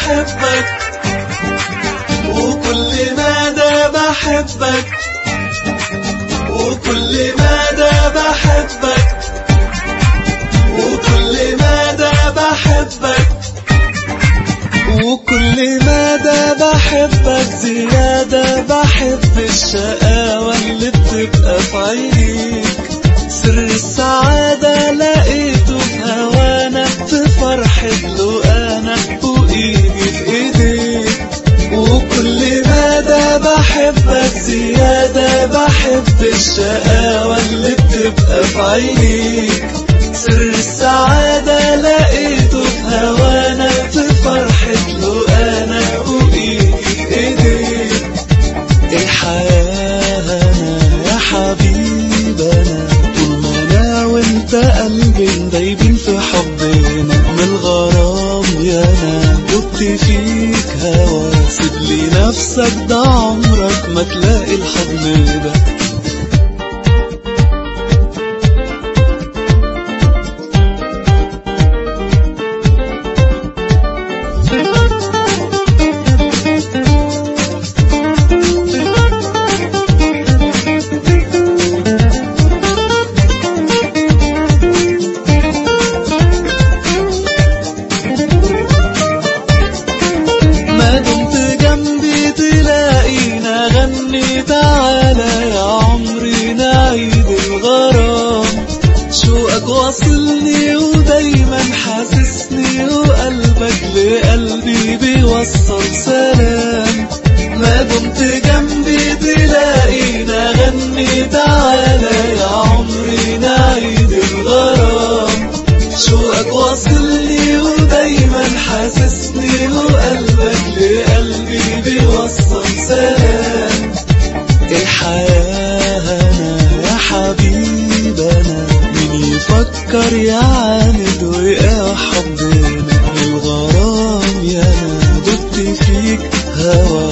بحبك وكل مدى بحبك وكل مدى بحبك وكل مدى بحبك وكل مدى بحبك زيادة بحب الشقاوة اللي بتبقى في عينيك سر السعادة لقيته في هوانا في فرحة لقانا وإيدي في إيديك وكل مدى بحبك زيادة بحب الشقاوة اللي بتبقى في عينيك سر السعادة لقيته في هوانا في فرحة لقانا وإيدي في إيديك الحياة أنا يا حبيبنا طول ما أنا وأنت قلبي دايبين في حبنا من الغرام يا أنا دبت فيك هوا سيب لي نفسك ده عمرك ما تلاقي الحضن ده ما دمت جنبي تلاقينا غني تعالى يا عمري نعيد الغرام شوقك واصلني ودايما حاسسني وقلبك لقلبي بيوصل سلام ما دمت جنبي تلاقينا غني تعالى يا عمري نعيد الغرام شوقك واصلني ودايما حاسسني وقلبك لقلبي بيوصل سلام الحياة أنا يا حبيبنا مين يفكر يعاند ويقع حبنا الغرام يا أنا دبت فيك هوا